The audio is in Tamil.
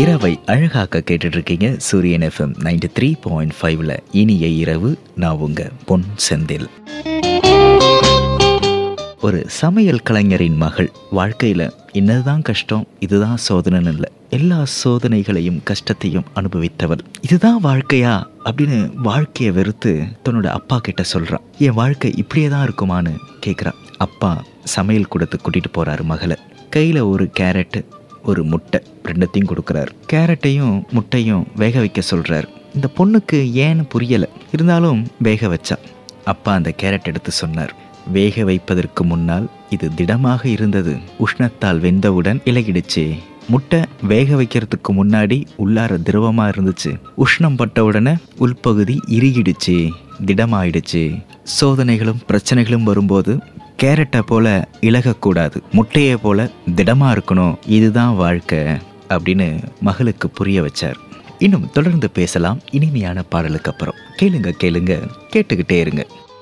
இரவை அழகாக்க கேட்டுட்டு இருக்கீங்க சூரியன் எஃப்எம் நைன்டி த்ரீ பாயிண்ட் ஃபைவ்ல இனிய இரவு நான் உங்க பொன் செந்தில் ஒரு சமையல் கலைஞரின் மகள் வாழ்க்கையில் என்னதுதான் கஷ்டம் இதுதான் சோதனைன்னு இல்லை எல்லா சோதனைகளையும் கஷ்டத்தையும் அனுபவித்தவள் இதுதான் வாழ்க்கையா அப்படின்னு வாழ்க்கையை வெறுத்து தன்னோட அப்பா கிட்ட சொல்கிறான் என் வாழ்க்கை இப்படியே தான் இருக்குமான்னு கேட்குறான் அப்பா சமையல் கூடத்துக்கு கூட்டிகிட்டு போகிறாரு மகளை கையில் ஒரு கேரட்டு ஒரு முட்டை ரெண்டத்தையும் கொடுக்குறாரு கேரட்டையும் முட்டையும் வேக வைக்க சொல்கிறார் இந்த பொண்ணுக்கு ஏன்னு புரியலை இருந்தாலும் வேக வச்சா அப்பா அந்த கேரட் எடுத்து சொன்னார் வேக வைப்பதற்கு முன்னால் இது திடமாக இருந்தது உஷ்ணத்தால் வெந்தவுடன் இலகிடுச்சு முட்டை வேக வைக்கிறதுக்கு முன்னாடி உள்ளார திரவமாக இருந்துச்சு உஷ்ணம் பட்ட உடனே உள்பகுதி இறுகிடுச்சு திடமாயிடுச்சு சோதனைகளும் பிரச்சனைகளும் வரும்போது கேரட்டை போல இலகக்கூடாது முட்டையை போல திடமா இருக்கணும் இதுதான் வாழ்க்கை அப்படின்னு மகளுக்கு புரிய வச்சார் இன்னும் தொடர்ந்து பேசலாம் இனிமையான பாடலுக்கு அப்புறம் கேளுங்க கேளுங்க கேட்டுக்கிட்டே இருங்க